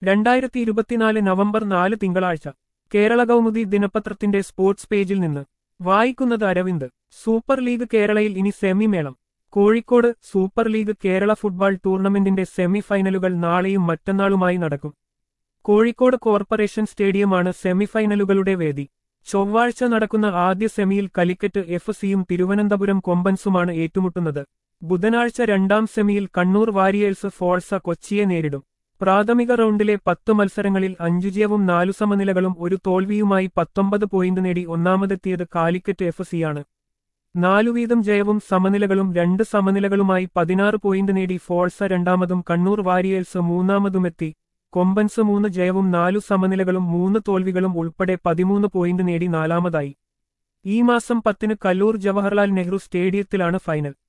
രണ്ടായിരത്തി ഇരുപത്തിനാല് നവംബർ നാല് തിങ്കളാഴ്ച കേരള കൗമുദി ദിനപത്രത്തിന്റെ സ്പോർട്സ് പേജിൽ നിന്ന് വായിക്കുന്നത് അരവിന്ദ് സൂപ്പർ ലീഗ് കേരളയിൽ ഇനി സെമി മേളം Kozhikode super league Kerala football ടൂർണമെന്റിന്റെ സെമി ഫൈനലുകൾ നാളെയും മറ്റന്നാളുമായി നടക്കും കോഴിക്കോട് കോർപ്പറേഷൻ സ്റ്റേഡിയമാണ് സെമിഫൈനലുകളുടെ വേദി ചൊവ്വാഴ്ച നടക്കുന്ന ആദ്യ സെമിയിൽ കലിക്കറ്റ് എഫ് സിയും തിരുവനന്തപുരം കൊമ്പൻസുമാണ് ഏറ്റുമുട്ടുന്നത് ബുധനാഴ്ച രണ്ടാം സെമിയിൽ കണ്ണൂർ വാരിയേഴ്സ് ഫോഴ്സ കൊച്ചിയെ നേരിടും പ്രാഥമിക റൗണ്ടിലെ പത്ത് മത്സരങ്ങളിൽ അഞ്ചു ജയവും നാലു സമനിലകളും ഒരു തോൽവിയുമായി പത്തൊമ്പത് പോയിന്റ് നേടി ഒന്നാമതെത്തിയത് കാലിക്കറ്റ് എഫ് സിയാണ് നാലു വീതം ജയവും സമനിലകളും രണ്ട് സമനിലകളുമായി പതിനാറ് പോയിന്റ് നേടി ഫോഴ്സ രണ്ടാമതും കണ്ണൂർ വാരിയേഴ്സ് മൂന്നാമതുമെത്തി കൊമ്പൻസ് മൂന്ന് ജയവും നാലു സമനിലകളും മൂന്ന് തോൽവികളും ഉൾപ്പെടെ പതിമൂന്ന് പോയിന്റ് നേടി നാലാമതായി ഈ മാസം പത്തിന് കല്ലൂർ ജവഹർലാൽ നെഹ്റു സ്റ്റേഡിയത്തിലാണ് ഫൈനൽ